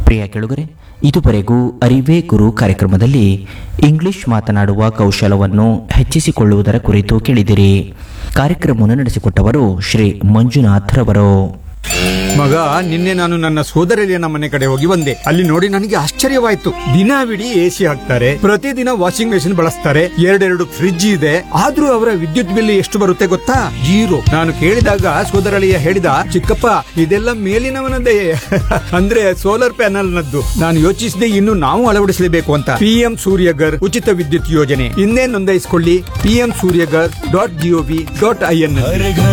ಪ್ರಿಯ ಕೆಳುಗರೆ ಇದುವರೆಗೂ ಅರಿವೇ ಗುರು ಕಾರ್ಯಕ್ರಮದಲ್ಲಿ ಇಂಗ್ಲಿಷ್ ಮಾತನಾಡುವ ಕೌಶಲವನ್ನು ಹೆಚ್ಚಿಸಿಕೊಳ್ಳುವುದರ ಕುರಿತು ಕೇಳಿದಿರಿ ಕಾರ್ಯಕ್ರಮವನ್ನು ನಡೆಸಿಕೊಟ್ಟವರು ಶ್ರೀ ಮಂಜುನಾಥ್ ರವರು ಮಗ ನಿನ್ನೆ ನಾನು ನನ್ನ ಸೋದರಳಿಯನ ಮನೆ ಕಡೆ ಹೋಗಿ ಬಂದೆ ಅಲ್ಲಿ ನೋಡಿ ನನಗೆ ಆಶ್ಚರ್ಯವಾಯ್ತು ದಿನವಿಡೀ ಎಸಿ ಹಾಕ್ತಾರೆ ಪ್ರತಿದಿನ ವಾಷಿಂಗ್ ಮೆಷಿನ್ ಬಳಸ್ತಾರೆ ಎರಡೆರಡು ಫ್ರಿಡ್ಜ್ ಇದೆ ಆದ್ರೂ ಅವರ ವಿದ್ಯುತ್ ಬಿಲ್ ಎಷ್ಟು ಬರುತ್ತೆ ಗೊತ್ತಾ ಜೀರೋ ನಾನು ಕೇಳಿದಾಗ ಸೋದರಳಿಯ ಹೇಳಿದ ಚಿಕ್ಕಪ್ಪ ಇದೆಲ್ಲ ಮೇಲಿನವನದೇ ಅಂದ್ರೆ ಸೋಲಾರ್ ಪ್ಯಾನಲ್ ನದ್ದು ನಾನು ಯೋಚಿಸಿದೆ ಇನ್ನು ನಾವು ಅಳವಡಿಸಲೇಬೇಕು ಅಂತ ಪಿಎಂ ಸೂರ್ಯಗರ್ ಉಚಿತ ವಿದ್ಯುತ್ ಯೋಜನೆ ಇನ್ನೇ ನೋಂದಾಯಿಸಿಕೊಳ್ಳಿ PM Suryaghar dot gov dot I N